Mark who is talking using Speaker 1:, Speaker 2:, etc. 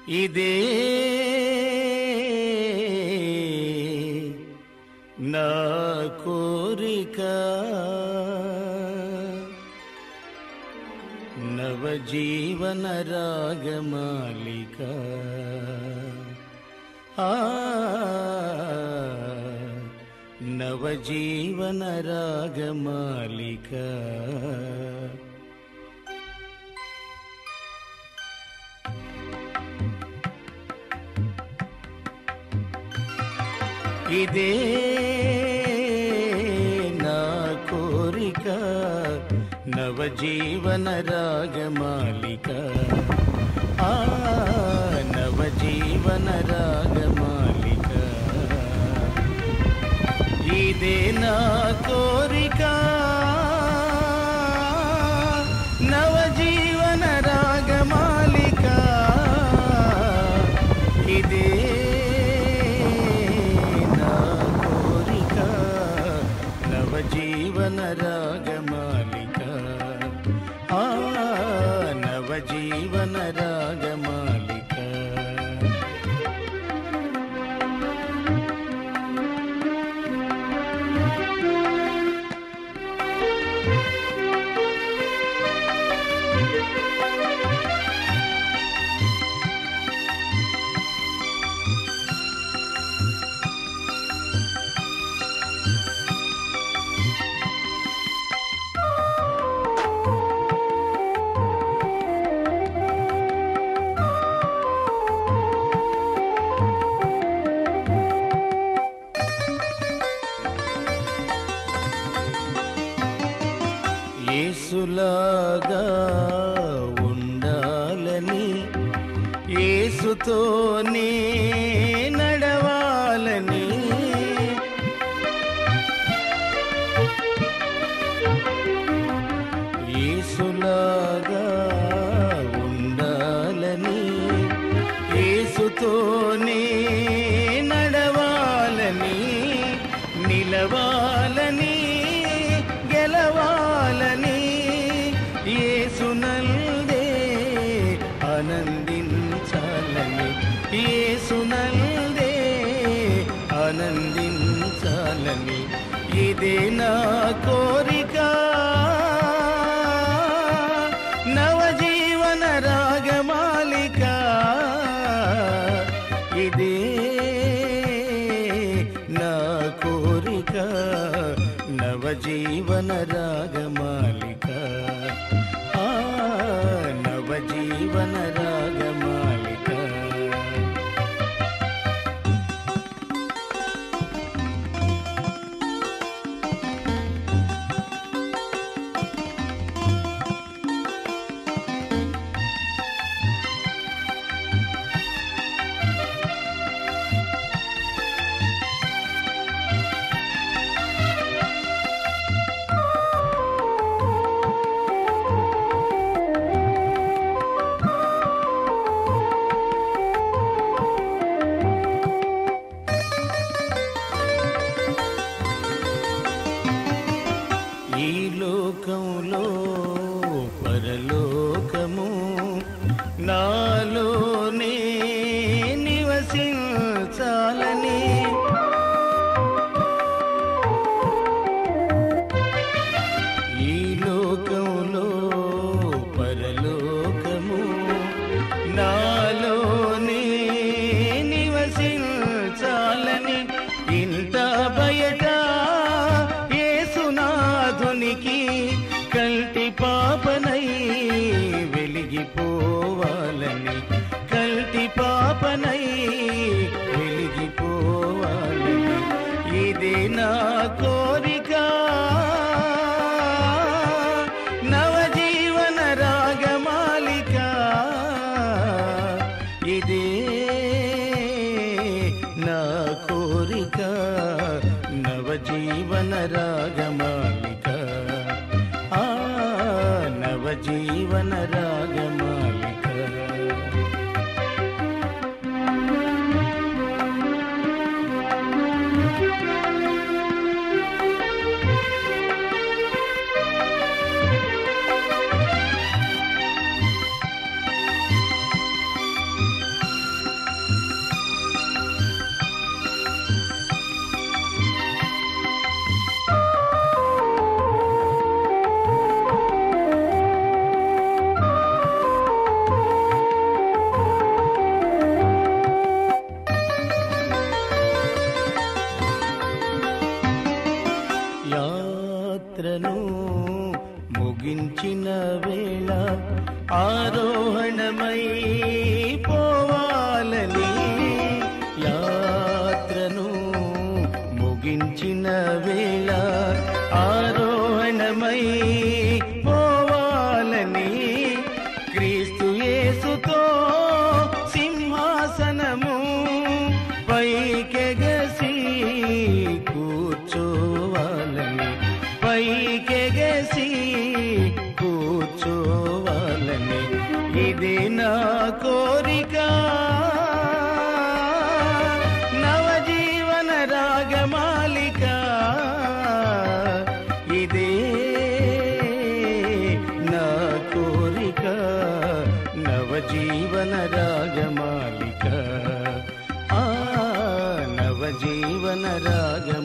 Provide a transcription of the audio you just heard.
Speaker 1: ఇదే నా కోరిక నవజీవన రాగమాలిక ఆ నవజీవన రాగమాలిక ఇదే నా కోరిక నవజీవన రాగమాలిక ఆ నవజీవన రాగమాలిక ఇదే నా కోరిక నవజీవన రాగమాలిక ఇదే నా కోరిక నవజీవన రాగమాలిక ఆ నవజీవన రాగమాలిక యేసులాగా ఉండాలని యేసుతోనే నడవాలని యేసులాగా ఉండాలని యేసుతోనే నడవాలని నిలవాలని గెలవాలని యేసునల్దే ఆనందించాలని యేసునల్దే ఆనందించాలని ఇదే నా కోరిక నవజీవన రాగమాలిక ఇదే నా కోరిక నవజీవన రాగమాలిక ఆ నవజీవన రాగమాలిక ఈ లోకంలో పరలోకము నాలోనే నివసించాలని ఈ లోకంలో పరలోకము నాలోనే నివసించాలని ఇంత బయట యేసునాథునికి కల్టి పాపనై వెలిగిపోవాలని కల్టి పాపనై వెలిగిపోవాలని ఇది నా కోరిక నవజీవన రాగమాలిక ఇదే నా కోరిక నవజీవన రాగమాలిక ఆ నవజీవన రాగమాలిక వేళ ఆరోహణమై పోవాలని యాత్రను ముగించిన వేళ ఆరోహణమై పోవాలని క్రీస్తు యేసుతో సింహాసనము పైకెగసి కూర్చోవాలని పైకెగసి కూర్చోవాలని ఇది నా కోరిక నవజీవన రాగమాలిక ఇదే నా కోరిక నవజీవన రాగమాలిక ఆ నవజీవన రాగమాలిక